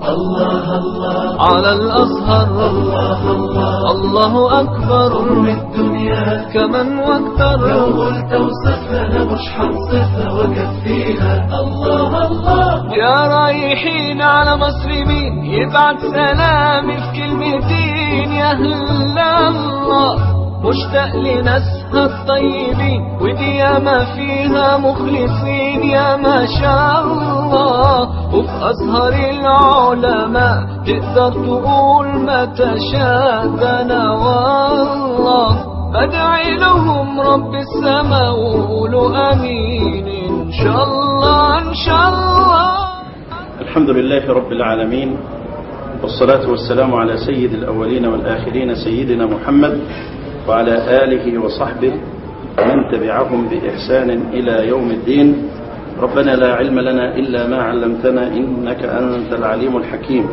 الله الله على الأزهر الله الله الله أكبر قرب الدنيا كمن واكثر لو قلت وصفنا مش حنصفها وكفيها الله الله يا رايحين على مسلمين يبعت سلامي في كلمتين يا أهل الله مشتاق لناسها الطيبين ودي ياما فيها مخلصين يا ما شاء الله وفي أزهر العلماء تقدر تقول ما تشاء ده أنا والله بدعي لهم رب السماء وقولوا أمين إن شاء الله إن شاء الله الحمد لله رب العالمين والصلاة والسلام على سيد الأولين والآخرين سيدنا محمد وعلى آله وصحبه ومن تبعهم بإحسان إلى يوم الدين ربنا لا علم لنا إلا ما علمتنا إنك أنت العليم الحكيم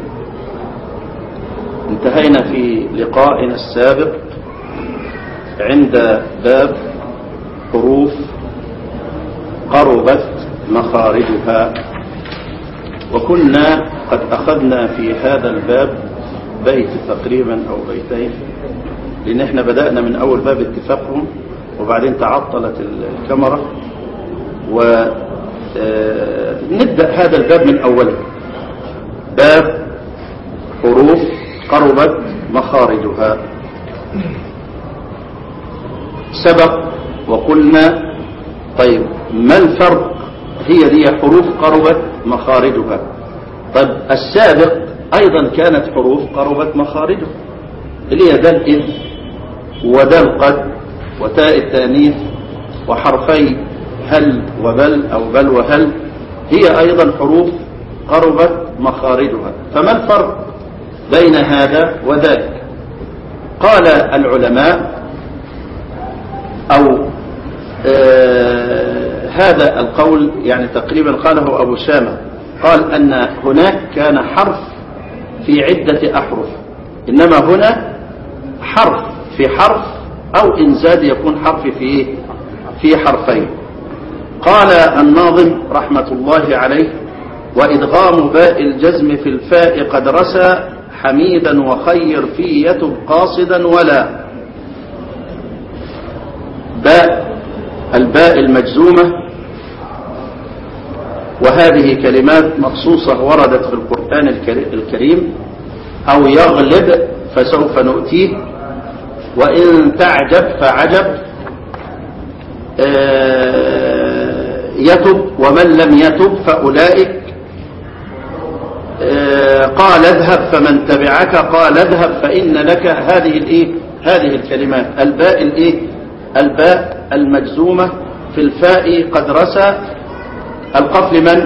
انتهينا في لقائنا السابق عند باب حروف قربت مخارجها وكنا قد أخذنا في هذا الباب بيت تقريبا أو بيتين لأن احنا بدأنا من أول باب اتفاقهم وبعدين تعطلت الكاميرا ونبدأ هذا الباب من أوله باب حروف قربت مخارجها سبق وقلنا طيب ما الفرق هي دي حروف قربت مخارجها طيب السابق أيضا كانت حروف قربت مخارجها اللي هي دال إذ ودال قد وتاء التانيث وحرفي هل وبل أو بل وهل هي أيضا حروف قربت مخارجها فما الفرق بين هذا وذاك قال العلماء أو آه هذا القول يعني تقريبا قاله أبو شامة قال أن هناك كان حرف في عدة أحرف إنما هنا حرف في حرف أو إن زاد يكون حرف في في حرفين قال الناظم رحمة الله عليه وإدغام باء الجزم في الفاء قد رسى حميدا وخير في يتب قاصدا ولا باء الباء المجزومة وهذه كلمات مخصوصة وردت في القرآن الكريم أو يغلب فسوف نؤتيه وإن تعجب فعجب يتب ومن لم يتب فأولئك قال اذهب فمن تبعك قال اذهب فإن لك هذه الايه هذه الكلمات الباء الايه الباء المجزومة في الفاء قد رسى القف لمن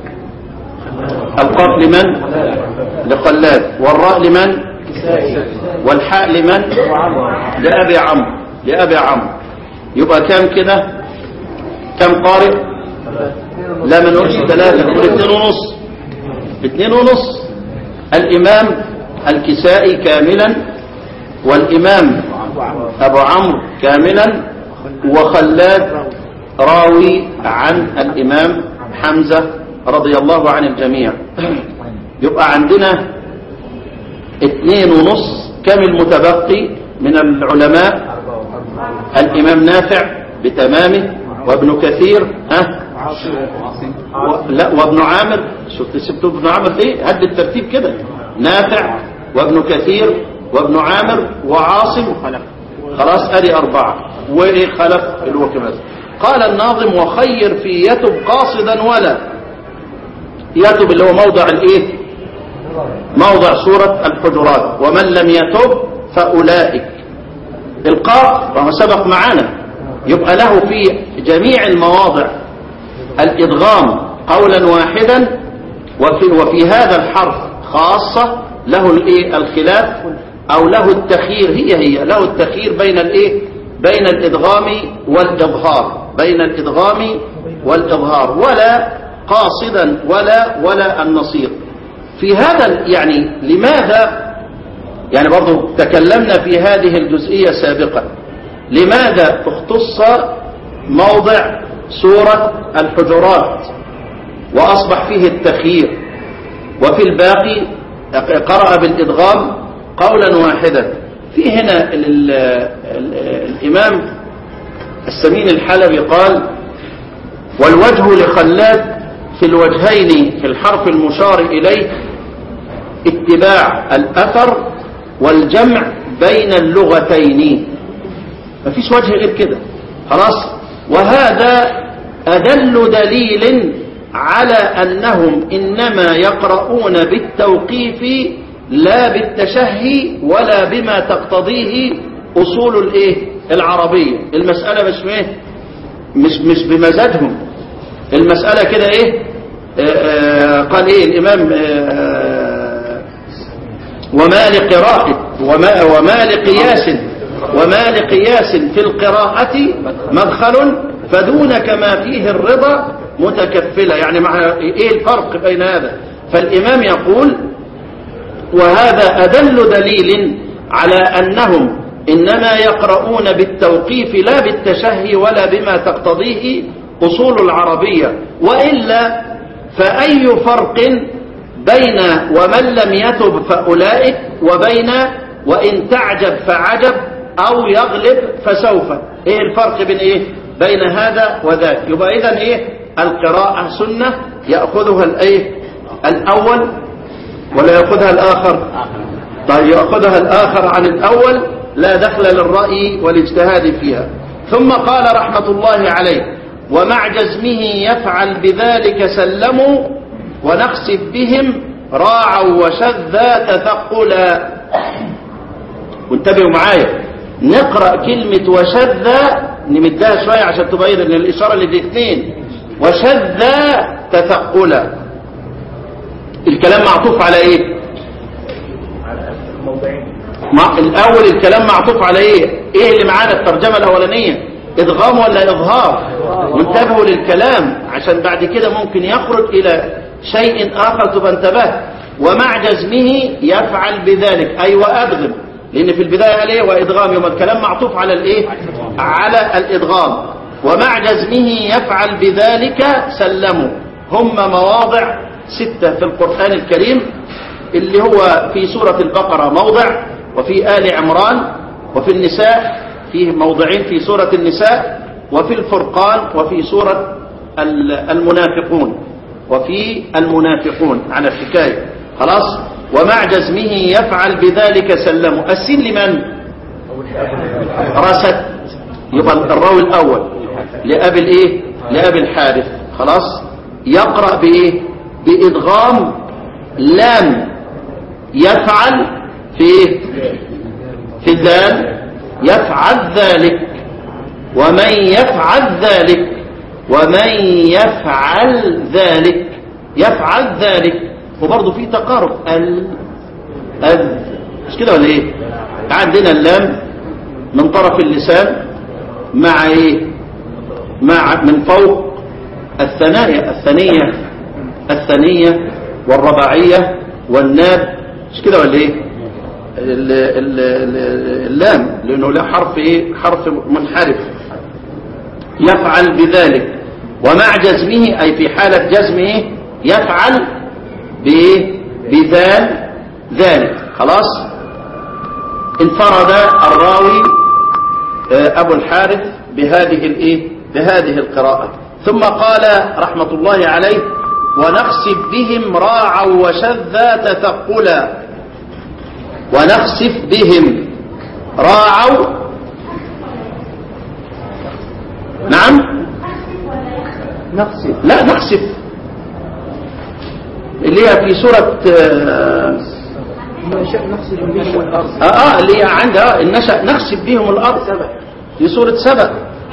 القف لمن لقلاد والراء لمن والحاء لمن لأبي عمرو لأبي عمرو يبقى كام كده كم قارئ لا ما نقولش ثلاثة نقول اثنين ونص اثنين ونص الإمام الكسائي كاملا والإمام أبو عمرو كاملا وخلاد راوي عن الإمام حمزة رضي الله عن الجميع يبقى عندنا اثنين ونص كم المتبقي من العلماء الإمام نافع بتمامه وابن كثير ها و... لا وابن عامر شفت سبت ابن عامر ليه هد الترتيب كده نافع وابن كثير وابن عامر وعاصم خلاص ادي اربعه وايه خلف الوقت بس قال الناظم وخير في يتب قاصدا ولا يتب اللي هو موضع الايه موضع سورة الحجرات ومن لم يتب فأولئك القاف وهو سبق معنا يبقى له في جميع المواضع الإدغام قولا واحدا وفي, وفي هذا الحرف خاصة له الايه الخلاف أو له التخيير هي هي له التخيير بين الايه بين الإدغام والإظهار بين الإدغام والإظهار ولا قاصدا ولا ولا النصير في هذا يعني لماذا يعني برضو تكلمنا في هذه الجزئية سابقا لماذا اختص موضع سورة الحجرات وأصبح فيه التخيير وفي الباقي قرأ بالإدغام قولا واحدا في هنا ال ال ال الإمام السمين الحلبي قال والوجه لخلاد في الوجهين في الحرف المشار إليه اتباع الأثر والجمع بين اللغتين مفيش وجه غير كده خلاص وهذا أدل دليل على أنهم إنما يقرؤون بالتوقيف لا بالتشهي ولا بما تقتضيه أصول الإيه العربية المسألة مش إيه مش مش بمزاجهم المسألة كده إيه آآ آآ قال إيه الإمام آآ وما لقراءة وما, وما لقياس وما لقياس في القراءة مدخل فدونك ما فيه الرضا متكفلة يعني مع ايه الفرق بين هذا فالامام يقول وهذا ادل دليل على انهم انما يقرؤون بالتوقيف لا بالتشهي ولا بما تقتضيه اصول العربية والا فاي فرق بين ومن لم يتب فاولئك وبين وان تعجب فعجب او يغلب فسوف ايه الفرق بين ايه بين هذا وذاك يبقى اذا ايه القراءة سنة يأخذها الايه الاول ولا يأخذها الاخر طيب يأخذها الاخر عن الاول لا دخل للرأي والاجتهاد فيها ثم قال رحمة الله عليه ومع جزمه يفعل بذلك سلموا ونخسف بهم راعوا وشذا تثقلا وانتبهوا معايا نقرأ كلمة وشذا نمدها شوية عشان تبين ان الإشارة اللي دي اثنين وشذا تثقلا الكلام معطوف على ايه مع الاول الكلام معطوف على ايه ايه اللي معانا الترجمة الاولانية ادغام ولا اظهار وانتبهوا للكلام عشان بعد كده ممكن يخرج الى شيء اخر تبقى انتبهت ومع جزمه يفعل بذلك اي وادغم لان في البداية قال ايه وادغام يوم الكلام معطوف على الايه على الادغام ومع جزمه يفعل بذلك سلموا هم مواضع ستة في القرآن الكريم اللي هو في سورة البقرة موضع وفي آل عمران وفي النساء فيه موضعين في سورة النساء وفي الفرقان وفي سورة المنافقون وفي المنافقون على الحكاية خلاص ومع جزمه يفعل بذلك سلموا السين لمن رست يبقى الراوي الأول لأبي الإيه لأبي الحارث خلاص يقرأ بإيه بإدغام لام يفعل في إيه في الذال يفعل ذلك ومن يفعل ذلك ومن يفعل ذلك يفعل ذلك وبرضه في تقارب ال ال مش كده ولا ايه عندنا اللام من طرف اللسان مع ايه مع من فوق الثنايا الثنية الثنية والرباعية والناب مش كده ولا ايه ال- ال- ال- اللام لانه له حرف ايه حرف منحرف يفعل بذلك ومع جزمه اي في حالة جزمه يفعل بايه بذال ذلك خلاص انفرد الراوي آه، ابو الحارث بهذه الايه بهذه القراءة ثم قال رحمة الله عليه ونخسف بهم راعا وشذا تثقلا ونخسف بهم راعوا نعم نقصد لا نخسف اللي هي في سورة آه نقصد بهم الأرض آه, آه اللي هي عندها النشأ نخسف بهم الأرض في سورة سبأ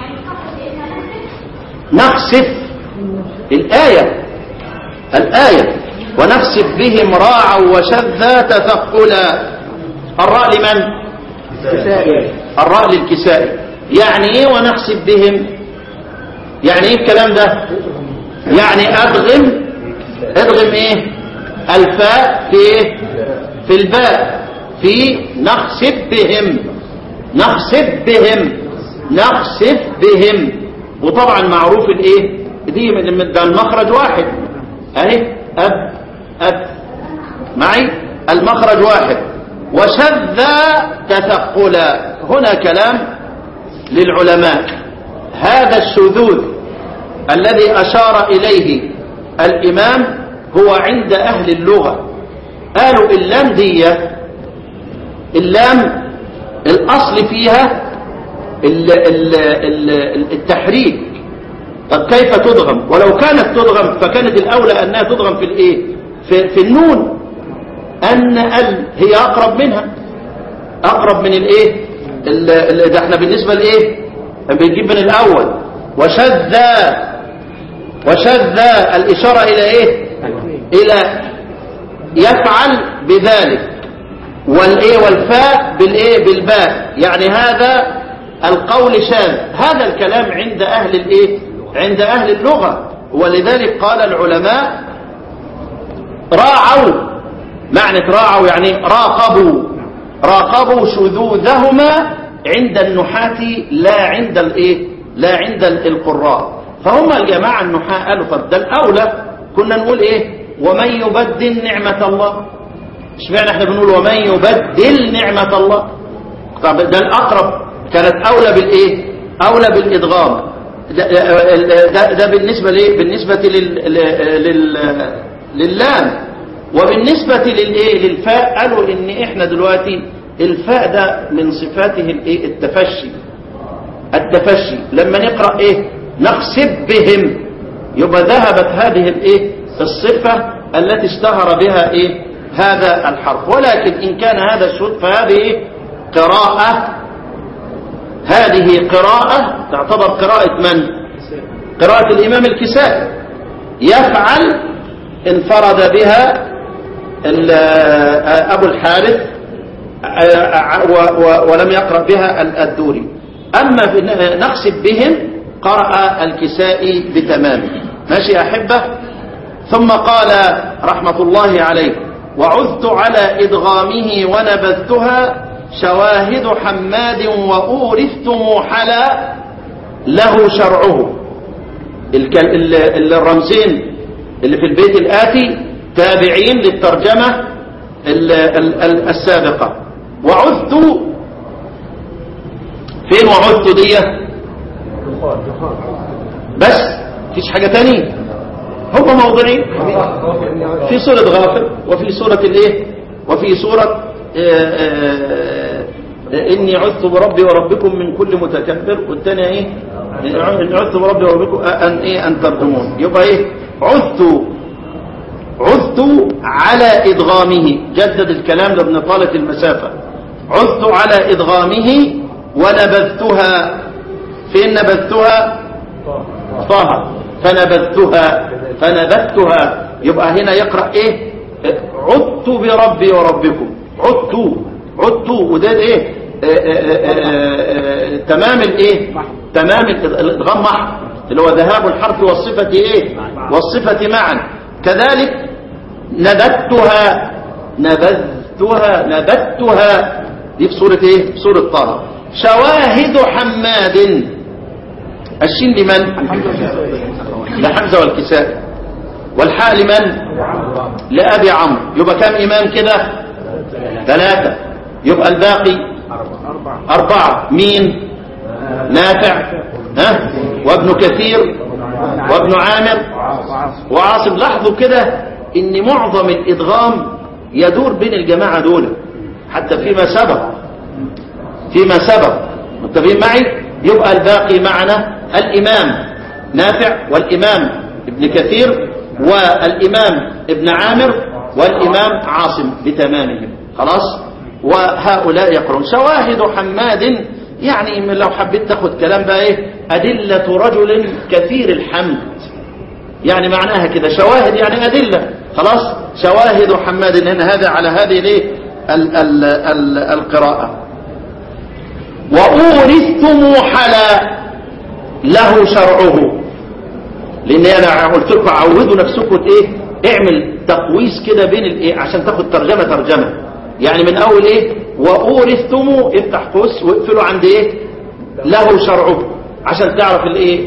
نخسف الآية الآية ونخسف بهم راعا وشذا تثقلا الراء لمن الراء للكسائي يعني ايه ونخسف بهم يعني ايه الكلام ده يعني ادغم ادغم ايه الفاء في ايه في الباء في نخسف بهم نخسف بهم نخسف بهم وطبعا معروف الايه دي من ده المخرج واحد اهي اب اب معي المخرج واحد وشذ تثقلا هنا كلام للعلماء هذا الشذوذ الذي أشار إليه الإمام هو عند أهل اللغة قالوا اللام دي اللام الأصل فيها ال ال ال التحريك طب كيف تضغم ولو كانت تضغم فكانت الأولى أنها تضغم في الإيه في, في النون أن ال هي أقرب منها أقرب من الإيه ال- ال- ده احنا بالنسبة لإيه بنجيب من الأول وشذ وشذ الإشارة إلى إيه إلى يفعل بذلك والايه والفاء بالايه بالباء يعني هذا القول شاذ هذا الكلام عند اهل الايه عند اهل اللغه ولذلك قال العلماء راعوا معنى راعوا يعني راقبوا راقبوا شذوذهما عند النحاة لا عند الايه لا عند القراء فهم الجماعه النحاة قالوا طب ده الاولى كنا نقول ايه ومن يبدل نعمه الله اشمعنى احنا بنقول ومن يبدل نعمة الله طب ده الأقرب كانت أولى بالإيه أولى بالإدغام ده, ده, ده بالنسبة لإيه بالنسبة لل, لل, لللام وبالنسبة للإيه للفاء قالوا إن إحنا دلوقتي الفاء ده من صفاته الإيه التفشي التفشي لما نقرأ إيه نخسب بهم يبقى ذهبت هذه الإيه الصفة التي اشتهر بها إيه هذا الحرف ولكن إن كان هذا الشذ فهذه قراءة هذه قراءة تعتبر قراءة من قراءة الإمام الكسائي يفعل انفرد بها أبو الحارث ولم يقرأ بها الدوري أما في نقصب بهم قرأ الكسائي بتمامه ماشي أحبة ثم قال رحمة الله عليه وعذت على إدغامه ونبذتها شواهد حماد وأورثت موحلا له شرعه الرمزين اللي في البيت الآتي تابعين للترجمة السابقة وعذت فين وعذت دي بس فيش حاجة تانية هم موضعين في سورة غافر وفي سورة الايه وفي سورة آآ آآ إني عذت بربي وربكم من كل متكبر والثانية إيه إن عذت بربي وربكم أن إيه أن ترجمون يبقى إيه عذت عذت على إدغامه جدد الكلام لابن طالة المسافة عذت على إدغامه ونبذتها فين نبذتها طه فنبذتها فنبذتها يبقى هنا يقرأ ايه عدت بربي وربكم عدت عدت وده ايه آآ آآ آآ تمام الايه تمام الادغام مع اللي هو ذهاب الحرف والصفة ايه والصفة معا كذلك نبذتها نبذتها نبذتها دي في سورة ايه في سورة طه شواهد حماد الشين لمن لحمزة والكساء والحاء لمن لأبي عمرو يبقى كم إمام كده ثلاثة يبقى الباقي أربعة مين نافع ها وابن كثير وابن عامر وعاصم لاحظوا كده ان معظم الادغام يدور بين الجماعة دول حتى فيما سبق فيما سبق متفقين معي يبقى الباقي معنا الامام نافع والامام ابن كثير والامام ابن عامر والامام عاصم بتمامهم خلاص وهؤلاء يقرون شواهد حماد يعني لو حبيت تاخد كلام بقى ايه أدلة رجل كثير الحمد يعني معناها كده شواهد يعني أدلة خلاص شواهد حماد هنا هذا على هذه الايه ال ال ال القراءة وأورثت موحلا له شرعه لان انا قلت لكم عودوا نفسكم ايه اعمل تقويس كده بين الايه عشان تاخد ترجمه ترجمه يعني من اول ايه واورثتم افتح قوس واقفلوا عند ايه له شرعه عشان تعرف الايه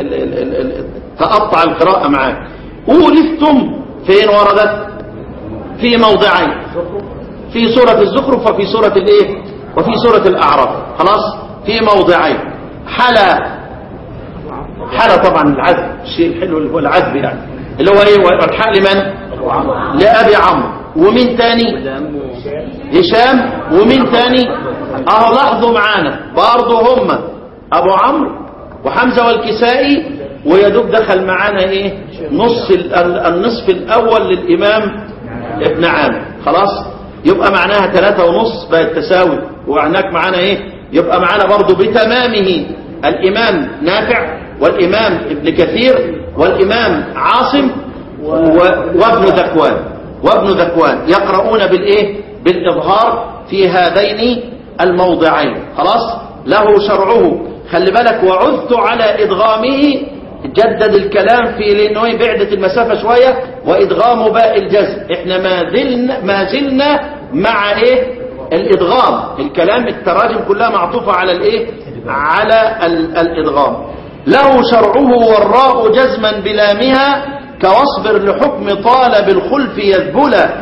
تقطع القراءه معاك اورثتم فين وردت في موضعين في سورة الزخرف وفي سورة الايه وفي سورة الاعراف خلاص في موضعين حلا حلا طبعا العذب الشيء الحلو اللي هو العذب يعني اللي هو ايه والحال لمن لابي عمرو ومين تاني هشام ومين تاني اهو لاحظوا معانا برضه هم ابو عمرو وحمزه والكسائي ويدوب دخل معانا ايه نص ال- ال- النصف الاول للامام ابن عامر خلاص يبقى معناها ثلاثة ونص بقت تساوي وهناك معانا ايه يبقى معانا برضه بتمامه الامام نافع والامام ابن كثير والامام عاصم و- وابن ذكوان وابن ذكوان يقرؤون بالايه بالاظهار في هذين الموضعين خلاص له شرعه خلي بالك وعذت على ادغامه جدد الكلام في لانه إيه بعدت المسافه شويه وادغام باء الجزم احنا ما زلنا ما زلنا مع ايه الادغام الكلام التراجم كلها معطوفه على الايه على ال- الادغام له شرعه والراء جزما بلامها كواصبر لحكم طالب الخلف يذبلا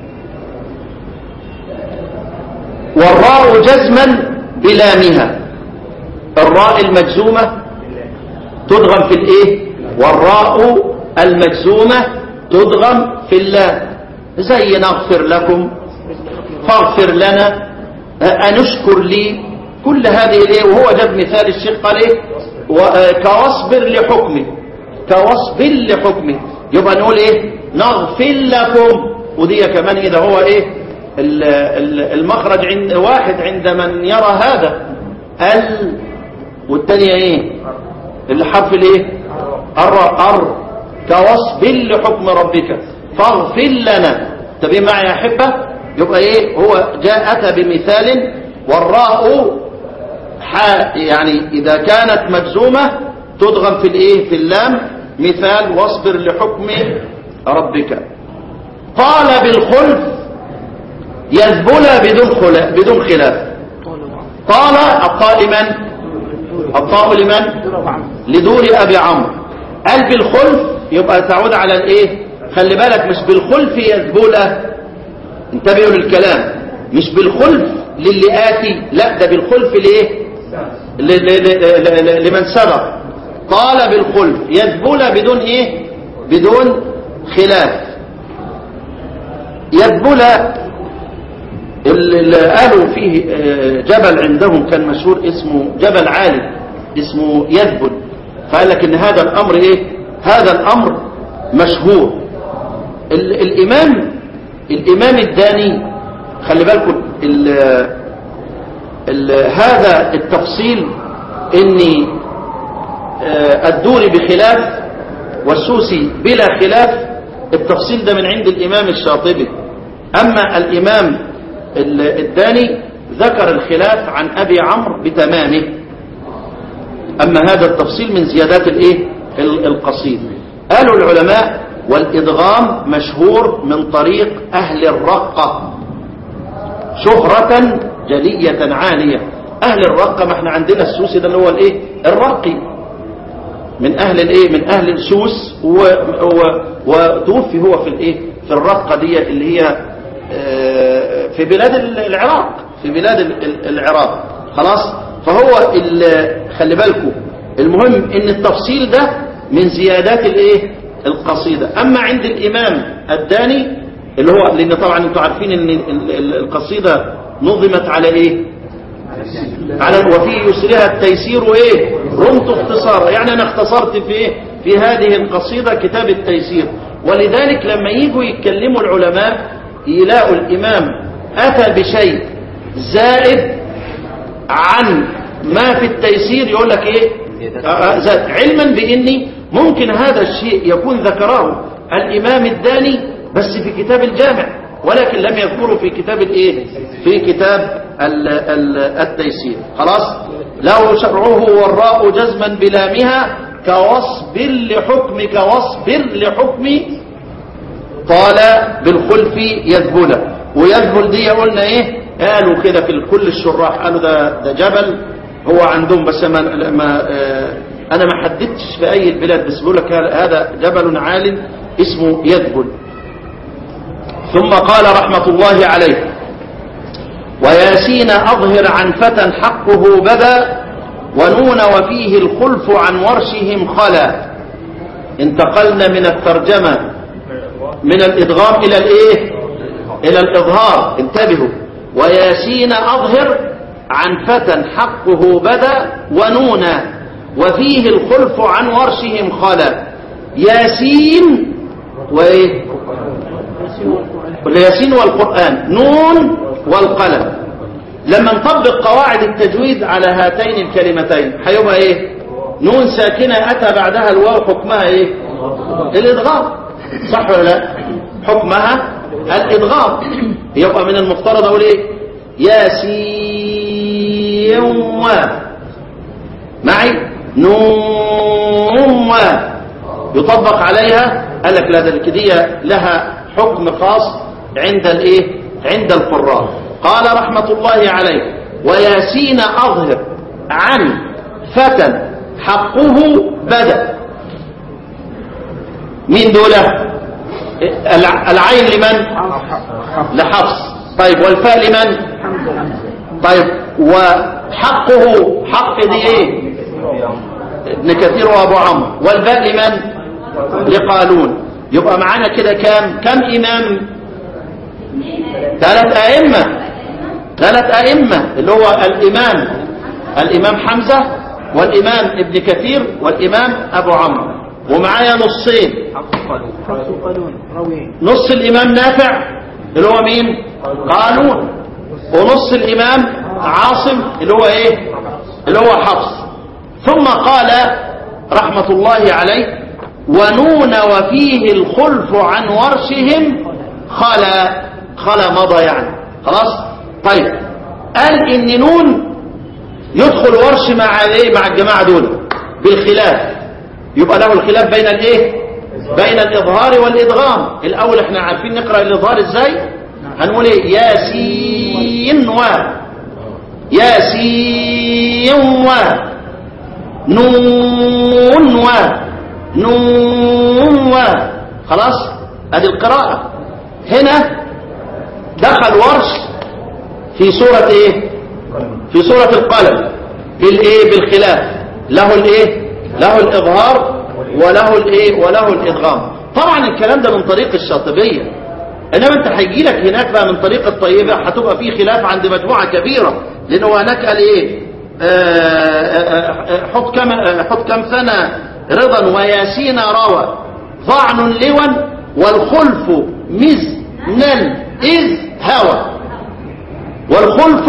والراء جزما بلامها الراء المجزومة تدغم في الايه والراء المجزومة تدغم في اللام زي نغفر لكم فاغفر لنا أنشكر لي كل هذه الايه وهو جاب مثال الشيخ قال ايه و- آه، كواصبر لحكمه كواصبر لحكمه يبقى نقول ايه نغفر لكم ودي كمان اذا هو ايه ال- ال- المخرج عند واحد عند من يرى هذا ال والثانيه ايه الحرف الايه الر ار كواصبر لحكم ربك فاغفر لنا تبي معي يا احبه يبقى ايه هو جاء اتى بمثال والراء ح- يعني اذا كانت مجزومه تدغم في الايه في اللام مثال واصبر لحكم ربك قال بالخلف يذبل بدون خلاف بدون خلاف قال الطاء من الطاء لمن لدور ابي عمرو قال بالخلف يبقى تعود على الايه خلي بالك مش بالخلف يذبل انتبهوا للكلام مش بالخلف للي آتي لا ده بالخلف لإيه ل- ل- ل- ل- ل- لمن سبق قال بالخلف يذبل بدون إيه بدون خلاف يذبل اللي قالوا فيه آه، جبل عندهم كان مشهور اسمه جبل عالي اسمه يذبل فقال لك ان هذا الامر ايه هذا الامر مشهور ال- الامام الامام الداني خلي بالكم ال ال هذا التفصيل ان آه، الدوري بخلاف والسوسي بلا خلاف التفصيل ده من عند الامام الشاطبي اما الامام ال- الداني ذكر الخلاف عن ابي عمرو بتمامه اما هذا التفصيل من زيادات الايه ال- القصيد قالوا العلماء والادغام مشهور من طريق اهل الرقه شهرة جلية عالية أهل الرقة ما احنا عندنا السوسي ده اللي هو الايه الرقي من أهل الايه من أهل السوس و... و... وتوفي هو في الايه في الرقة دي اللي هي آه، في بلاد العراق في بلاد ال- ال- العراق خلاص فهو ال- خلي بالكم المهم ان التفصيل ده من زيادات الايه القصيدة اما عند الامام الداني اللي هو لان طبعا انتوا عارفين ان ال- ال- القصيدة نظمت على ايه على وفي يسرها التيسير وايه رمت اختصارا يعني انا اختصرت في ايه في هذه القصيدة كتاب التيسير ولذلك لما يجوا يتكلموا العلماء يلاقوا الامام اتى بشيء زائد عن ما في التيسير يقول لك ايه آه، آه، زاد علما باني ممكن هذا الشيء يكون ذكره الامام الداني بس في كتاب الجامع ولكن لم يذكره في كتاب الايه في كتاب ال ال التيسير خلاص له شرعه والراء جزما بلامها كوصبر لحكمك واصبر لحكمي قال بالخلف يذبل ويذبل دي قلنا ايه قالوا كده في كل الشراح قالوا ده ده جبل هو عندهم بس ما, ما آه انا ما حددتش في اي البلاد بس بقول لك هذا جبل عال اسمه يذبل ثم قال رحمة الله عليه وياسين أظهر عن فتى حقه بدا ونون وفيه الخلف عن ورشهم خلا انتقلنا من الترجمة من الإدغام إلى الإيه إلى الإظهار انتبهوا وياسين أظهر عن فتى حقه بدا ونون وفيه الخلف عن ورشهم خلا ياسين وإيه والياسين والقرآن نون والقلم لما نطبق قواعد التجويد على هاتين الكلمتين هيبقى ايه نون ساكنة اتى بعدها الواو حكمها ايه الادغام صح ولا لا حكمها الادغام يبقى من المفترض اقول ايه ياسين و معي نون و يطبق عليها قال لك لا ده الكدية لها حكم خاص عند الايه عند القراء قال رحمة الله عليه وياسين أظهر عن فتى حقه بدأ مين دول الع- العين لمن لحفص طيب والفاء لمن طيب وحقه حق دي ايه ابن كثير وابو عمرو والباء لمن لقالون يبقى معانا كده كام كم امام ثلاث ائمه ثلاث ائمه اللي هو الامام الامام حمزه والامام ابن كثير والامام ابو عمرو ومعايا نصين حفص قانون روي نص الامام نافع اللي هو مين قالون ونص الامام عاصم اللي هو ايه اللي هو حفص ثم قال رحمة الله عليه ونون وفيه الخلف عن ورشهم خلا خلا مضى يعني خلاص طيب قال ان نون يدخل ورش مع الايه مع الجماعه دول بالخلاف يبقى له الخلاف بين الايه بين الاظهار والادغام الاول احنا عارفين نقرا الاظهار ازاي هنقول ايه ياسين و ياسين و نون و نون و خلاص ادي القراءه هنا دخل ورش في سوره ايه في سوره القلم بالايه بالخلاف له الايه له الاظهار وله الايه وله الادغام طبعا الكلام ده من طريق الشاطبيه انما انت هيجي لك هناك بقى من طريق الطيبه هتبقى في خلاف عند مجموعه كبيره لانه هناك قال ايه آه، آه، آه، حط كم آه، حط كم سنه رضا وياسين روى ظعن لوا والخلف مزنا اذ هوى والخلف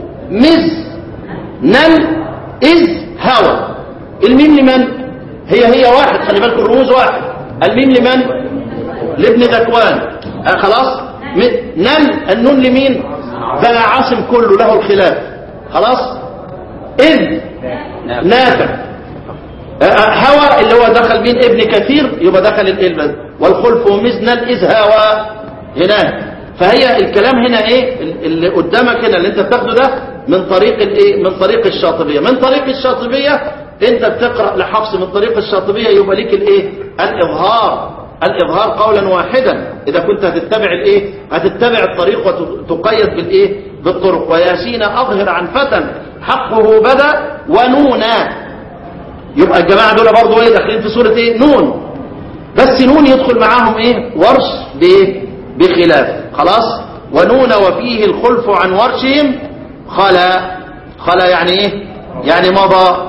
مزنا اذ هوى الميم لمن هي هي واحد خلي بالكم الرموز واحد الميم لمن لابن ذكوان آه خلاص م- نل النون لمين بقى عاصم كله له الخلاف خلاص إذ نافع آه، آه، هوى اللي هو دخل مين ابن كثير يبقى دخل الإلبس والخلف مزنل إذ هوى هناك فهي الكلام هنا ايه اللي قدامك هنا اللي انت بتاخده ده من طريق الايه من طريق الشاطبيه من طريق الشاطبيه انت بتقرا لحفص من طريق الشاطبيه يبقى ليك الايه الاظهار الاظهار قولا واحدا اذا كنت هتتبع الايه هتتبع الطريق وتقيد بالايه بالطرق وياسين اظهر عن فتى حقه بدا ونونا يبقى الجماعه دول برضه ايه داخلين في سوره ايه نون بس نون يدخل معاهم ايه ورش بايه بخلاف خلاص ونون وفيه الخلف عن ورشهم خلا خلا يعني ايه يعني مضى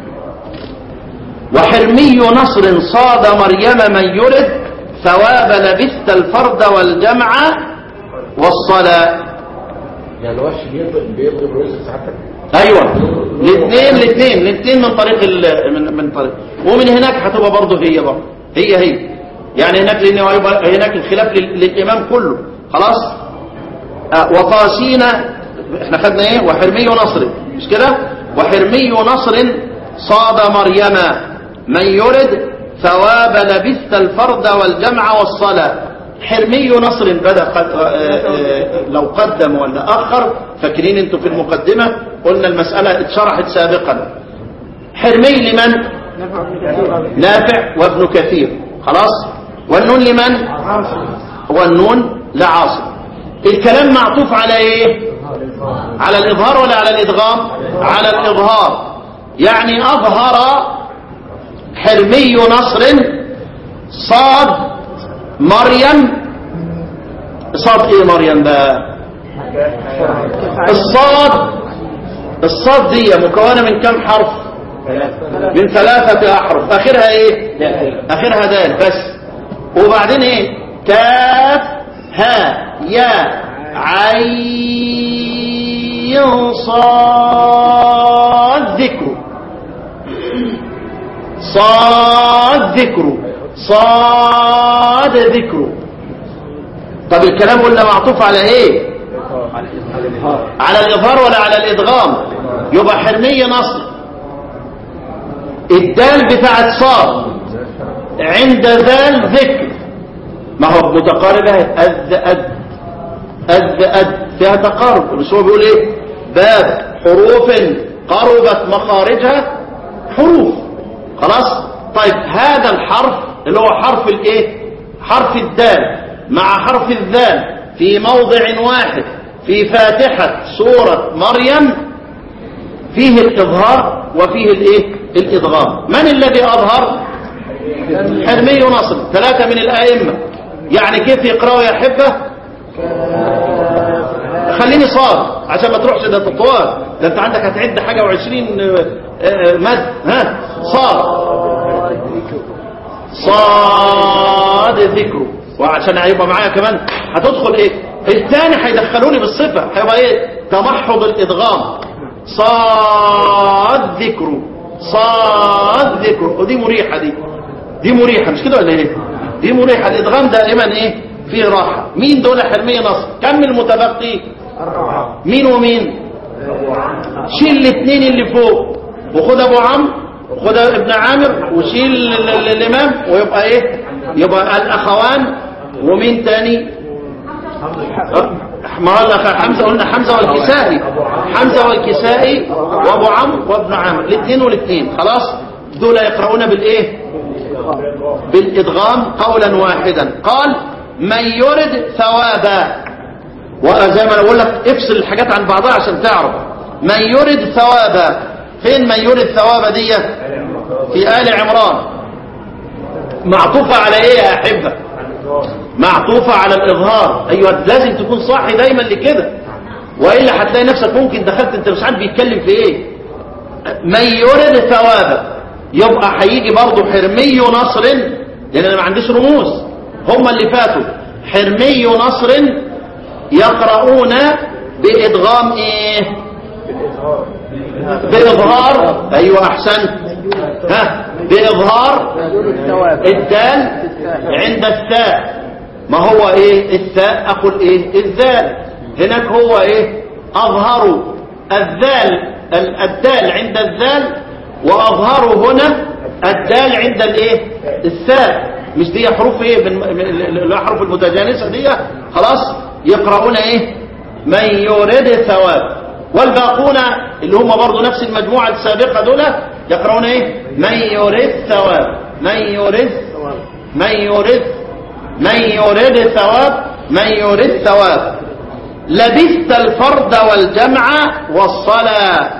وحرمي نصر صاد مريم من يرد ثواب لبثت الفرد والجمع والصلاة يعني الوحش بيضرب بيضرب رئيس ساعتك ايوه الاثنين الاثنين الاثنين من طريق ال- من من طريق ومن هناك هتبقى برضه هي برضه هي هي يعني هناك لان هيبقى هناك الخلاف لل- للامام كله خلاص آه وقاسين احنا خدنا ايه وحرمي نصر مش كده وحرمي نصر صاد مريم من يرد ثواب لبثت الفرد والجمع والصلاه حرمي نصر بدا قد آه، آه، لو قدم ولا اخر فاكرين انتوا في المقدمه قلنا المساله اتشرحت سابقا حرمي لمن نفع بن كثير نافع وابن كثير خلاص والنون لمن هو النون لعاصم الكلام معطوف على ايه على الاظهار ولا على الادغام على الاظهار يعني اظهر حرمي نصر صاد مريم صاد ايه مريم بقى الصاد الصاد دي مكونة من كم حرف من ثلاثة أحرف آخرها إيه آخرها دال بس وبعدين إيه كاف ها يا عين صاد ذكر صاد ذكر صاد ذكر طب الكلام قلنا معطوف على ايه على الإظهار ولا على الإدغام يبقى حرمية نصر الدال بتاعت صاد عند ذال ذكر ما هو متقاربة أذ أذ أذ أذ فيها تقارب بس هو بيقول ايه باب حروف قربت مخارجها حروف خلاص طيب هذا الحرف اللي هو حرف الايه حرف الدال مع حرف الذال في موضع واحد في فاتحة سورة مريم فيه الإظهار وفيه الإيه؟ الإضغام من الذي أظهر حرمي نصر ثلاثة من الآئمة يعني كيف يقرأوا يا حبة خليني صار عشان ما تروحش ده تطوال ده انت عندك هتعد حاجة وعشرين مد ها صار صاد ذكره وعشان هيبقى معايا كمان هتدخل ايه الثاني هيدخلوني بالصفة هيبقى ايه تمحض الادغام صاد ذكره صاد ذكره ودي مريحة دي دي مريحة مش كده ولا ايه دي مريحة الادغام دائما ايه فيه راحة مين دول حرمية نصر كم المتبقي مين ومين شيل الاثنين اللي فوق وخد ابو عمرو وخد ابن عامر وشيل ال- ال- الامام ويبقى ايه يبقى الاخوان ومين تاني ما هو الأخ- حمزه قلنا حمزه والكسائي حمزه والكسائي وابو عمرو وابن عامر الاثنين والاثنين خلاص دول يقرؤون بالايه بالادغام قولا واحدا قال من يرد ثوابا وزي ما انا بقول لك افصل الحاجات عن بعضها عشان تعرف من يرد ثوابا فين من يرد ثوابا دي في آل عمران معطوفة على ايه يا احبة معطوفة على الاظهار ايوه لازم تكون صاحي دايما لكده والا هتلاقي نفسك ممكن دخلت انت مش عارف بيتكلم في ايه من يرد ثوابا يبقى هيجي برضه حرمي نصر لان انا ما عنديش رموز هم اللي فاتوا حرمي نصر يقرؤون بإدغام ايه بإظهار ايوه احسنت ها بإظهار الثواب الدال عند الثاء ما هو ايه الثاء اقول ايه الذال هناك هو ايه اظهروا الذال ال- الدال عند الذال واظهروا هنا الدال عند الايه الثاء مش دي حروف ايه من من- ال- الاحرف المتجانسه دي خلاص يقرؤون ايه من يريد ثواب والباقون اللي هم برضو نفس المجموعه السابقه دول يقرؤون ايه من يريد ثواب من يريد من يريد من يريد ثواب من يريد ثواب لبثت الفرد والجمع والصلاة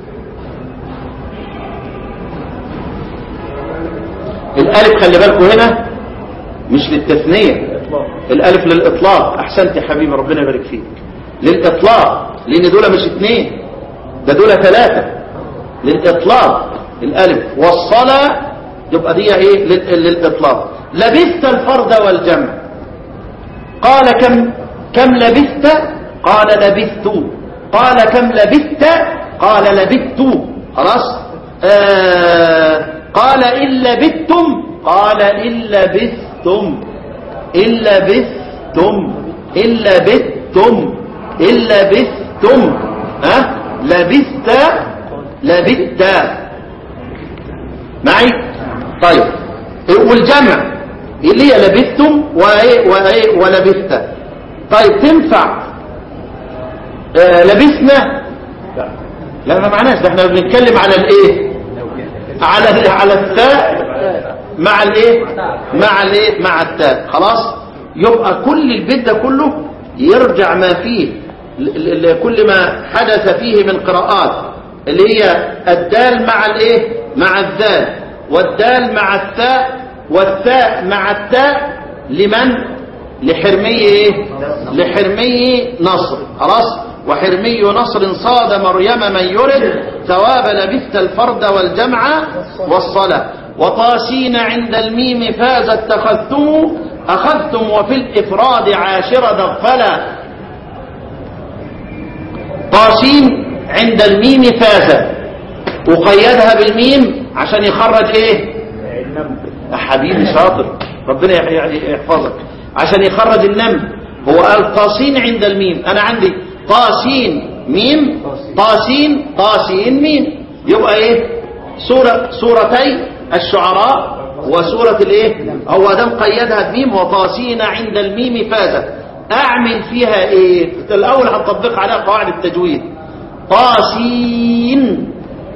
الألف خلي بالكم هنا مش للتثنية الألف للإطلاق أحسنت يا حبيبي ربنا يبارك فيك للإطلاق لأن دول مش اتنين ده دول ثلاثة للإطلاق الألف والصلاة يبقى دي ايه لل- للإطلاق لبثت الفرد والجمع قال كم كم لبثت قال لبثت قال كم لبثت قال لبثت خلاص آه قال إن لبثتم قال إن لبثتم إن لبثتم إن لبثتم إن لبثتم ها لبثت لبثت معي طيب والجمع اللي هي لبثتم وايه وايه ولبثت طيب تنفع آه لبثنا لا ما معناش ده احنا بنتكلم على الايه على ال- على التاء مع الايه مع الايه مع التاء خلاص يبقى كل البيت ده كله يرجع ما فيه ل- ل- كل ما حدث فيه من قراءات اللي هي الدال مع الايه مع الذال والدال مع الثاء والثاء مع التاء لمن لحرمي ايه لحرمي نصر خلاص وحرمي نصر صاد مريم من يرد ثواب لبثت الفرد والجمع والصلاة وطاسين عند الميم فاز اتخذتم أخذتم وفي الإفراد عاشر دغفلا طاسين عند الميم فاز وقيدها بالميم عشان يخرج ايه يا حبيبي شاطر ربنا يح- يح- يحفظك عشان يخرج النمل هو قال طاسين عند الميم انا عندي طاسين ميم طاسين طاسين ميم يبقى ايه سورة سورتي الشعراء وسورة الايه هو ده مقيدها بميم وطاسين عند الميم فازت اعمل فيها ايه الاول هنطبق عليها قواعد التجويد طاسين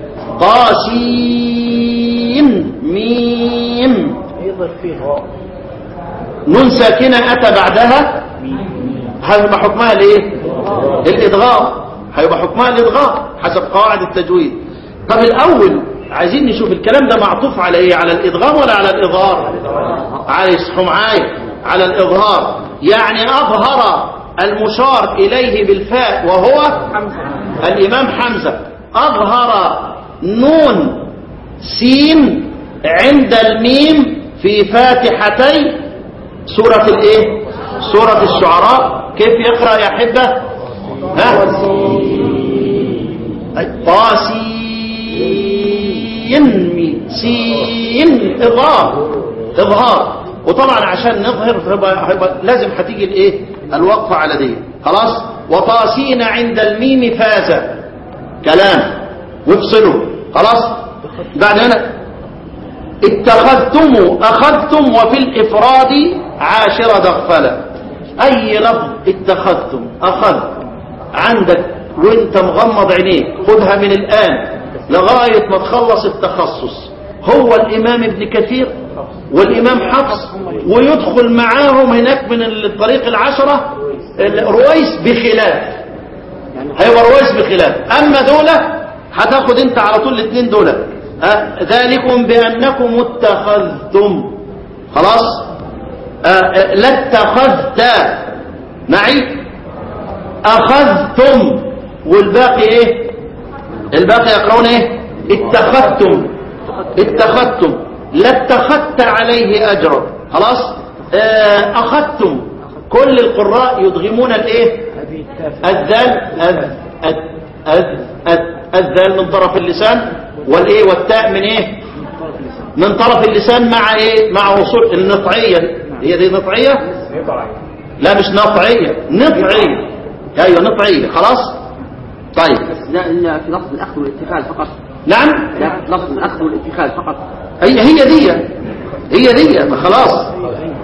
طاسين ميم يظهر فيها نون ساكنة أتى بعدها هيبقى حكمها الايه الإدغام هيبقى حكمها الإدغام حسب قواعد التجويد طب الأول عايزين نشوف الكلام ده معطوف على ايه على الإدغام ولا على الإظهار على يصحوا معايا على الإظهار يعني أظهر المشار إليه بالفاء وهو الإمام حمزة أظهر نون سين عند الميم في فاتحتي سورة الايه سورة الشعراء كيف يقرأ يا حبة ها أي طاسين مي- سين إظهار إظهار وطبعا عشان نظهر هيبقى, هيبقى لازم هتيجي الايه الوقفة على دي خلاص وطاسين عند الميم فاز كلام وافصلوا خلاص بعد هنا اتخذتم أخذتم وفي الإفراد عاشر دغفلة أي لفظ اتخذتم أخذ عندك وانت مغمض عينيك خدها من الآن لغاية ما تخلص التخصص هو الإمام ابن كثير والإمام حفص ويدخل معاهم هناك من الطريق العشرة رويس بخلاف هيبقى رويس بخلاف أما دولة هتاخد انت على طول الاثنين دولة أه ذلكم بأنكم اتخذتم خلاص أه أه لا اتخذت معي أخذتم والباقي ايه الباقي يقرون ايه اتخذتم اتخذتم لا اتخذت عليه أجرا خلاص آه، أخذتم كل القراء يدغمون الايه هذه التافهة الذال أذ أذ أذ أذ الذال من طرف اللسان والايه والتاء من ايه من طرف اللسان مع ايه مع وصول النطعية هي دي نطعية لا مش نطعية نطعية ايوه نطعية خلاص طيب لا إلا في لفظ الأخذ والاتخاذ فقط نعم لا لفظ الأخذ والاتخاذ فقط هي هي دي هي دي ما خلاص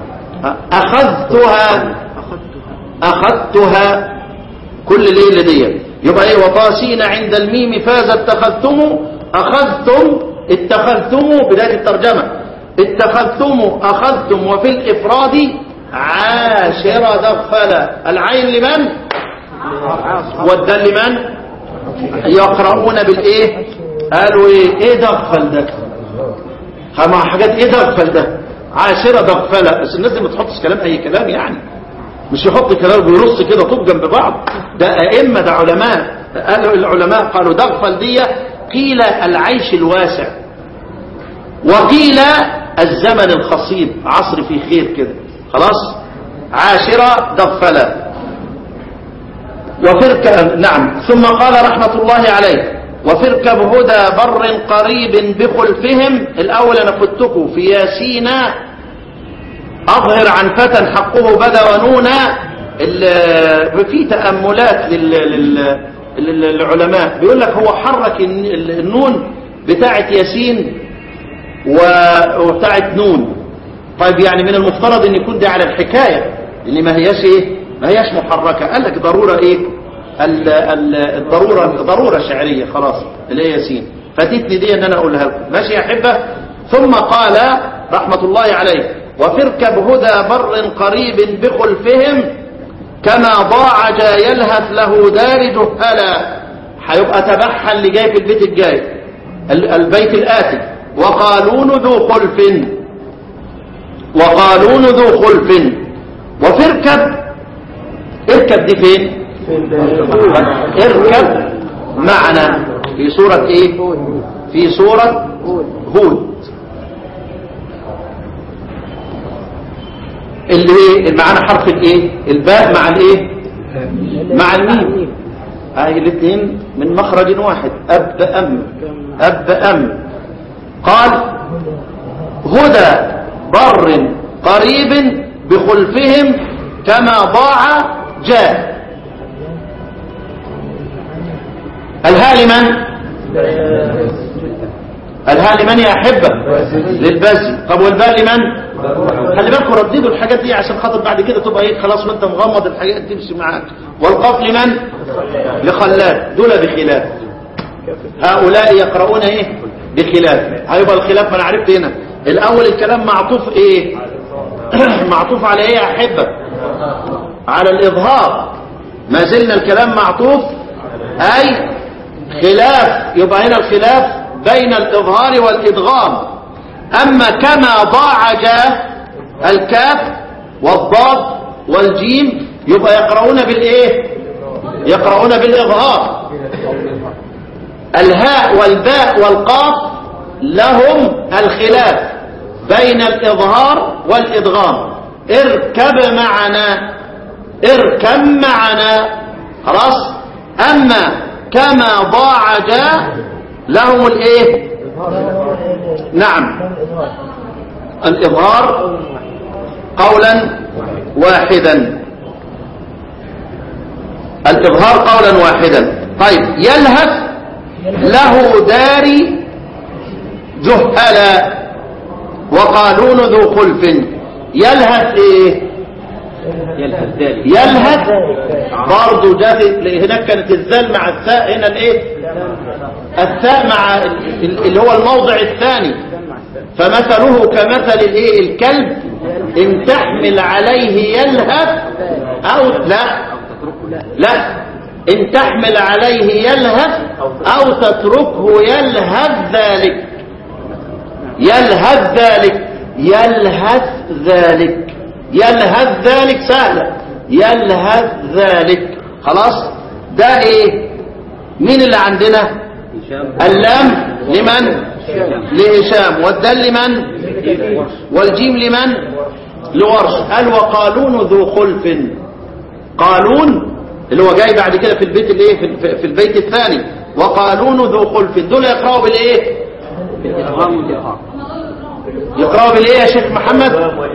اخذتها اخذتها كل ليله دي يبقى ايه وطاسين عند الميم فاز اتخذتم اخذتم اتخذتم بدايه الترجمه اتخذتم اخذتم وفي الافراد عاشر دغفلا العين لمن والدال لمن يقرؤون بالايه قالوا ايه ايه دغفل ده مع حاجات ايه دغفل ده عاشرة دغفلة بس الناس دي ما تحطش كلام اي كلام يعني مش يحط كلام ويرص كده طوب جنب بعض ده ائمه ده علماء قالوا العلماء قالوا دغفل دي قيل العيش الواسع وقيل الزمن الخصيب عصر فيه خير كده خلاص عاشرة دغفلة وفرك نعم ثم قال رحمة الله عليه وفركب هدى بر قريب بخلفهم الأول أنا فتكوا في ياسين أظهر عن فتى حقه بدا ونونا ال- في تأملات لل- لل- لل- للعلماء بيقول لك هو حرك الن- النون بتاعة ياسين و- وبتاعة نون طيب يعني من المفترض ان يكون ده على الحكاية اللي ما هياش ايه ما هياش محركة قال لك ضرورة ايه ال- ال- الضرورة ضرورة شعرية خلاص اللي هي ياسين فاتتني دي ان انا اقولها لكم ماشي يا احبة ثم قال رحمة الله عليه وفي اركب هدى بر قريب بخلفهم كما ضاع جا يلهث له دار جهلا هيبقى تبعها اللي جاي في البيت الجاي ال- البيت الآتي وقالون ذو خلف وقالون ذو خلف وفي اركب اركب دي فين اركب معنا في سورة ايه في سورة هود اللي ايه معانا حرف الايه الباء مع الايه مع الميم هاي الاثنين من مخرج واحد اب ام اب ام قال هدى بر قريب بخلفهم كما ضاع جاء الهاء لمن الهاء لمن يا أحبة للبزي طب والباء لمن خلي بالكم رددوا الحاجات دي عشان خاطر بعد كده تبقى ايه خلاص وانت مغمض الحاجات تمشي معاك والقاف لمن لخلاد دول بخلاف هؤلاء يقرؤون ايه بخلاف هيبقى الخلاف ما انا عرفت هنا الاول الكلام معطوف ايه معطوف على ايه يا احبه على الاظهار ما زلنا الكلام معطوف اي خلاف يبقى هنا الخلاف بين الاظهار والادغام اما كما ضاعج الكاف والضاد والجيم يبقى يقرؤون بالايه يقرؤون بالاظهار الهاء والباء والقاف لهم الخلاف بين الإظهار والإدغام اركب معنا اركب معنا خلاص أما كما ضاعج لهم الايه نعم الإظهار قولا واحدا الإظهار قولا واحدا طيب يلهث له داري جهلا وقالون ذو خلف يلهث ايه يلهث ذلك يلهث برضه جاء في- هناك كانت الذال مع الثاء هنا الايه الثاء مع ال- ال- اللي هو الموضع الثاني فمثله كمثل الايه الكلب ان تحمل عليه يلهث او لا لا ان تحمل عليه يلهث او تتركه يلهث ذلك يلهث ذلك يلهث ذلك يلهث ذلك سهلة يلهث ذلك خلاص ده ايه مين اللي عندنا هشام اللام لمن لهشام والدال لمن والجيم لمن لورش قال وقالون ذو خلف قالون اللي هو جاي بعد كده في البيت الايه في- في في البيت الثاني وقالون ذو خلف دول يقراوا بالايه بالإدغام والإظهار يقراوا بالايه يا شيخ محمد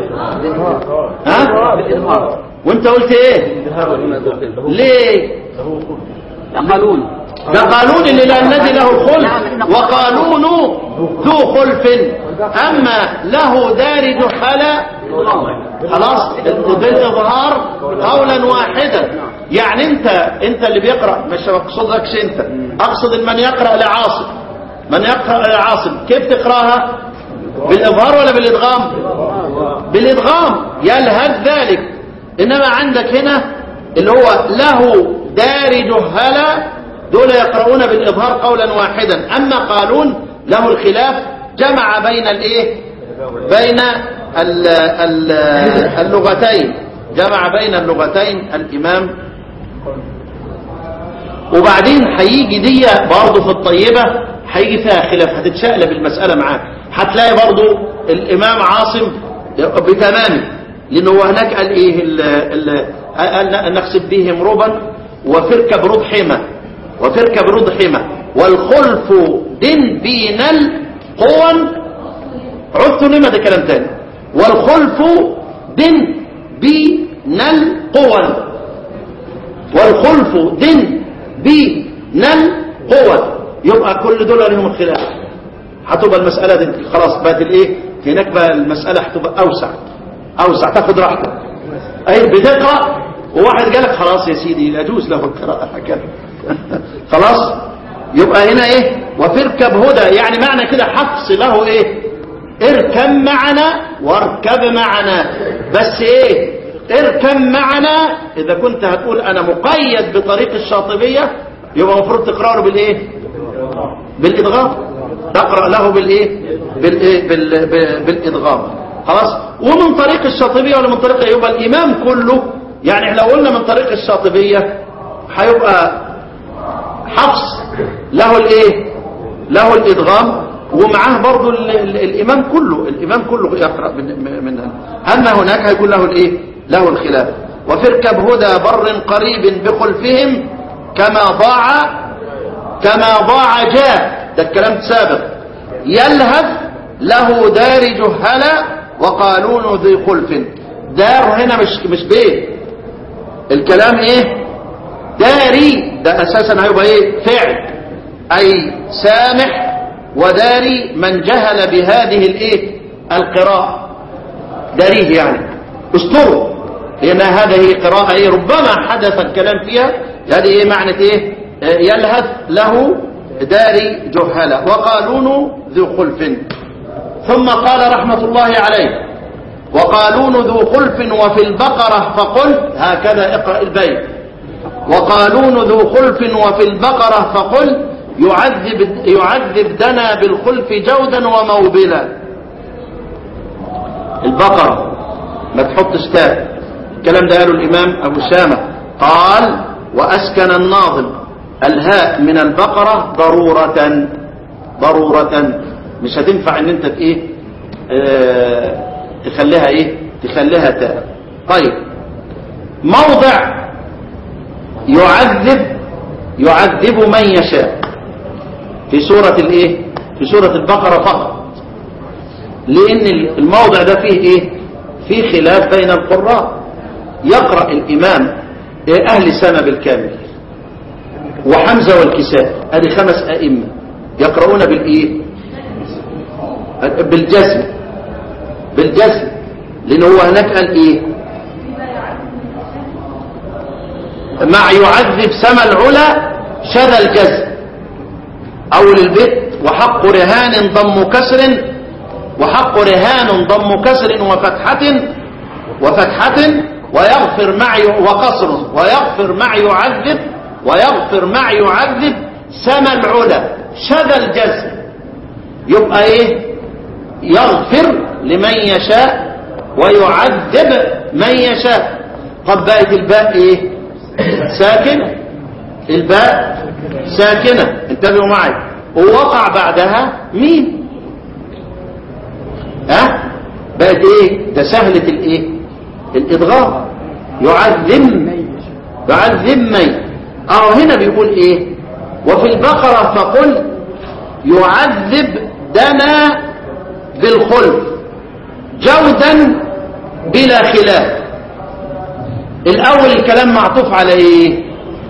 ها بالإظهار وانت قلت ايه ليه يقالون ده قانون اللي لا الذي له خلف وقانون ذو خلف اما له دار جحلا خلاص بالاظهار قولا واحدا يعني انت انت اللي بيقرا مش مقصودكش انت اقصد من يقرا لعاصم من يقرا لعاصم كيف تقراها بالاظهار ولا بالادغام بالادغام يلهث ذلك انما عندك هنا اللي هو له دار جهلا دول يقرؤون بالاظهار قولا واحدا اما قالون له الخلاف جمع بين الايه بين ال ال اللغتين جمع بين اللغتين الامام وبعدين هيجي دي برضه في الطيبة هيجي فيها خلاف هتتشقلب المسألة معاك هتلاقي برضه الإمام عاصم بتمامه لأنه هو هناك قال إيه ال ال قال نقصد بهم ربا وفركب رض حمى وفركب رض حمى والخلف دن بين القوى عدت لما ده كلام تاني والخلف دن بين القوى والخلف دن بنل قوة يبقى كل دول لهم الخلاف هتبقى المسألة دي خلاص بقت الايه هناك بقى المسألة هتبقى اوسع اوسع تاخد راحتك اي بتقرأ وواحد قالك خلاص يا سيدي يجوز له القراءة هكذا خلاص يبقى هنا ايه وفركب هدى يعني معنى كده حفص له ايه اركب معنا واركب معنا بس ايه اركب معنا اذا كنت هتقول انا مقيد بطريق الشاطبية يبقى المفروض تقرأه بالايه بالادغام تقرأ له بالايه بالايه بال... بال... بالادغام خلاص ومن طريق الشاطبية ولا من طريق يبقى الامام كله يعني لو قلنا من طريق الشاطبية هيبقى حفص له الايه له الادغام ومعاه برضو ال ال الامام كله الامام كله يقرا من منها اما هناك هيكون له الايه له الخلاف وفي اركب هدى بر قريب بخلفهم كما ضاع كما ضاع جاء ده الكلام سابق يلهث له دار جهلا وقالون ذي خلف دار هنا مش مش بيت الكلام ايه داري ده اساسا هيبقى ايه فعل اي سامح وداري من جهل بهذه الايه القراءة داريه يعني استروا لان هذه قراءة ايه ربما حدث الكلام فيها هذه ايه معنى ايه آه، يلهث له داري جهلة وقالون ذو خلف ثم قال رحمة الله عليه وقالون ذو خلف وفي البقرة فقل هكذا اقرأ البيت وقالون ذو خلف وفي البقرة فقل يعذب, يعذب دنا بالخلف جودا وموبلا البقرة ما تحطش تاء الكلام ده قاله الإمام أبو شامة قال وأسكن الناظم الهاء من البقرة ضرورة ضرورة مش هتنفع ان انت ايه اه تخليها ايه تخليها تاء طيب موضع يعذب يعذب من يشاء في سورة الايه في سورة البقرة فقط لان الموضع ده فيه ايه فيه خلاف بين القراء يقرأ الامام إيه اهل سنة بالكامل وحمزة والكساء ادي خمس ائمة يقرؤون بالايه بالجزم بالجزم لان هو هناك قال ايه مع يعذب سما العلا شذا الجزم أول البيت وحق رهان ضم كسر وحق رهان ضم كسر وفتحة وفتحة ويغفر معي وقصر ويغفر معي يعذب ويغفر معي يعذب سما العلا شذا الجزم يبقى ايه يغفر لمن يشاء ويعذب من يشاء قد بقت الباء ايه ساكنة الباء ساكنة انتبهوا معي ووقع بعدها مين ها أه؟ بقت ايه ده سهلة الايه الادغام يعذب يعذب من اه هنا بيقول ايه وفي البقرة فقل يعذب دنا بالخلف جودا بلا خلاف الاول الكلام معطوف على ايه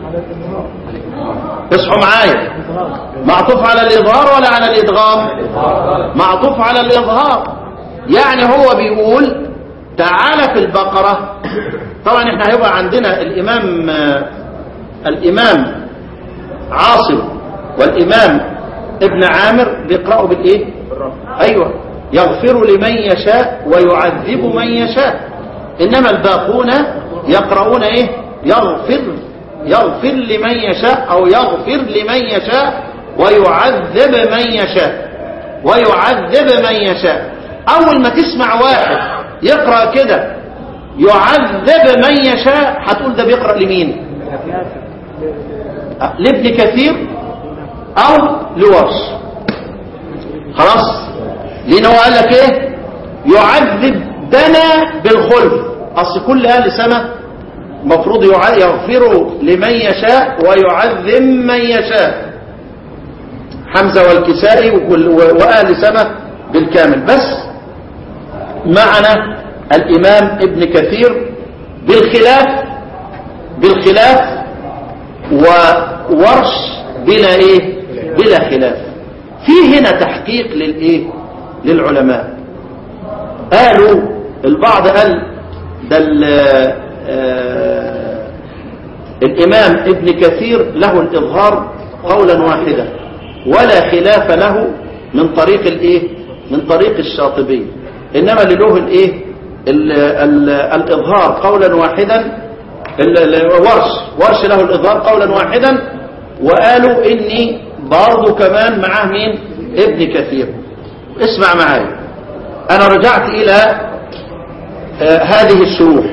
اصحوا معايا معطوف على الاظهار ولا على الادغام معطوف على الاظهار يعني هو بيقول تعالى في البقرة طبعا احنا هيبقى عندنا الامام الامام عاصم والامام ابن عامر بيقرأوا بالايه ايوه يغفر لمن يشاء ويعذب من يشاء انما الباقون يقرؤون ايه يغفر يغفر لمن يشاء او يغفر لمن يشاء ويعذب من يشاء ويعذب من يشاء اول ما تسمع واحد يقرأ كده يعذب من يشاء هتقول ده بيقرأ لمين لابن كثير او لورش خلاص لان هو قال لك ايه يعذب دنا بالخلف اصل كل اهل سنه مفروض يغفر لمن يشاء ويعذب من يشاء حمزه والكسائي واهل سنه بالكامل بس معنا الامام ابن كثير بالخلاف بالخلاف وورش بلا ايه بلا خلاف في هنا تحقيق للايه للعلماء قالوا البعض قال ده آه الامام ابن كثير له الاظهار قولا واحدا ولا خلاف له من طريق الايه من طريق الشاطبي إنما اللي له الإيه ال- ال- الإظهار قولا واحدا ال- ال- ورش ورش له الإظهار قولا واحدا وقالوا إني برضه كمان معاه مين ابن كثير اسمع معايا أنا رجعت إلى آه، هذه الشروح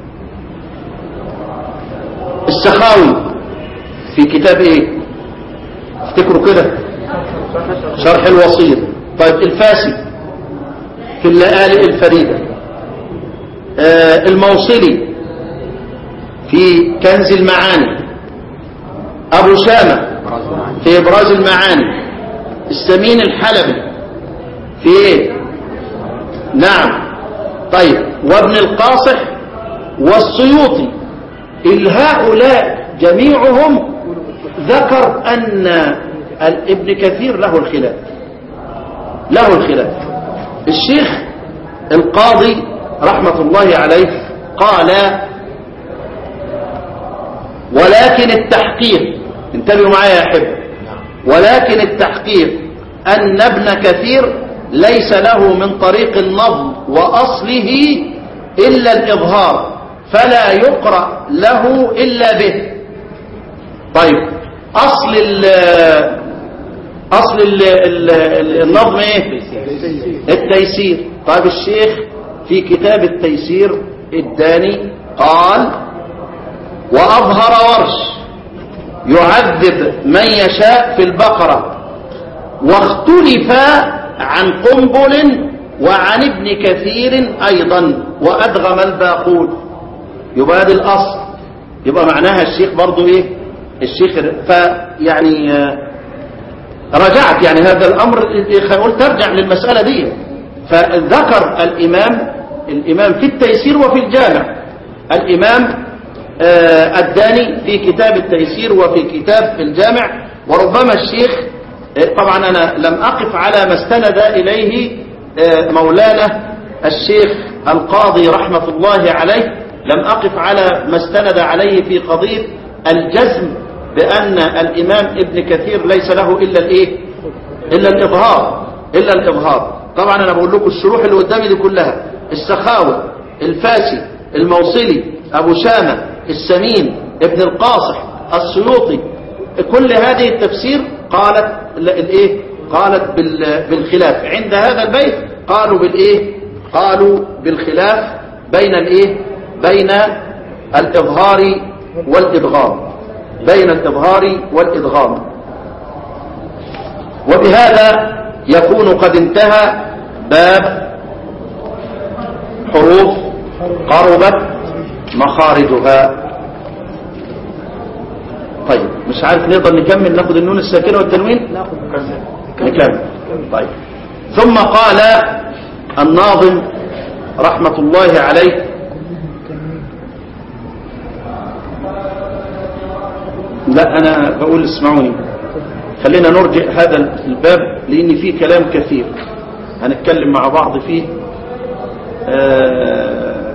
السخاوي في كتاب ايه افتكروا كده شرح الوصير طيب الفاسي في اللآلئ الفريدة آه الموصلي في كنز المعاني أبو شامة في إبراز المعاني السمين الحلبي في ايه نعم طيب وابن القاصح والسيوطي هؤلاء جميعهم ذكر أن ابن كثير له الخلاف له الخلاف الشيخ القاضي رحمة الله عليه قال ولكن التحقيق انتبهوا معايا يا أحب ولكن التحقيق أن ابن كثير ليس له من طريق النظم وأصله إلا الإظهار فلا يقرأ له إلا به طيب أصل ال أصل ال ال النظم إيه التيسير طيب الشيخ في كتاب التيسير الداني قال وأظهر ورش يعذب من يشاء في البقرة واختلف عن قنبل وعن ابن كثير أيضا وأدغم الباقون يبقى هذه الأصل يبقى معناها الشيخ برضو إيه الشيخ فيعني رجعت يعني هذا الأمر قلت ترجع للمسألة دي فذكر الإمام الإمام في التيسير وفي الجامع الإمام الداني في كتاب التيسير وفي كتاب الجامع وربما الشيخ طبعا أنا لم أقف على ما استند إليه مولانا الشيخ القاضي رحمة الله عليه لم أقف على ما استند عليه في قضية الجزم بأن الإمام ابن كثير ليس له إلا الإيه إلا الإظهار إلا الإظهار طبعا أنا بقول لكم الشروح اللي قدامي دي كلها السخاوة الفاسي الموصلي أبو شامة السمين ابن القاصح السيوطي كل هذه التفسير قالت الايه قالت بالخلاف عند هذا البيت قالوا بالايه قالوا بالخلاف بين الايه بين الاظهار والادغام بين الاظهار والادغام وبهذا يكون قد انتهى باب حروف قربت مخارجها طيب مش عارف نقدر نكمل ناخد النون الساكنة والتنوين نكمل طيب ثم قال الناظم رحمة الله عليه لا أنا بقول اسمعوني خلينا نرجع هذا الباب لأن فيه كلام كثير هنتكلم مع بعض فيه آه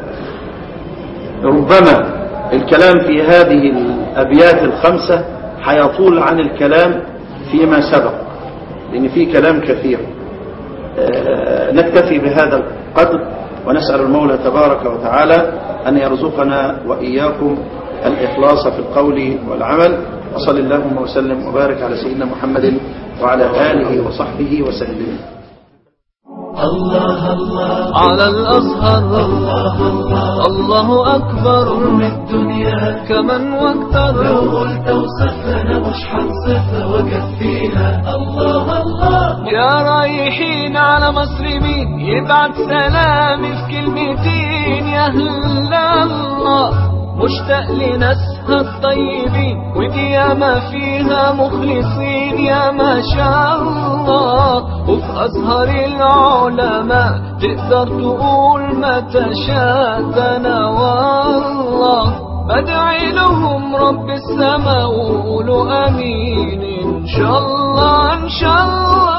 ربما الكلام في هذه الأبيات الخمسة حيطول عن الكلام فيما سبق لأن فيه كلام كثير آه نكتفي بهذا القدر ونسأل المولى تبارك وتعالى أن يرزقنا وإياكم الإخلاص في القول والعمل وصل اللهم وسلم وبارك على سيدنا محمد وعلى آله وصحبه وسلم الله الله على الأزهر الله الله الله أكبر من الدنيا كمن لو واكتر قلت وصفنا مش حنصفها وكفيها الله الله يا رايحين على مصر مين يبعت سلامي في كلمتين يا هلا الله مشتاق لناسها الطيبين ودي ياما فيها مخلصين يا ما شاء الله وفي أزهر العلماء تقدر تقول ما تشاء ده أنا والله أدعي لهم رب السماء وقولوا أمين إن شاء الله إن شاء الله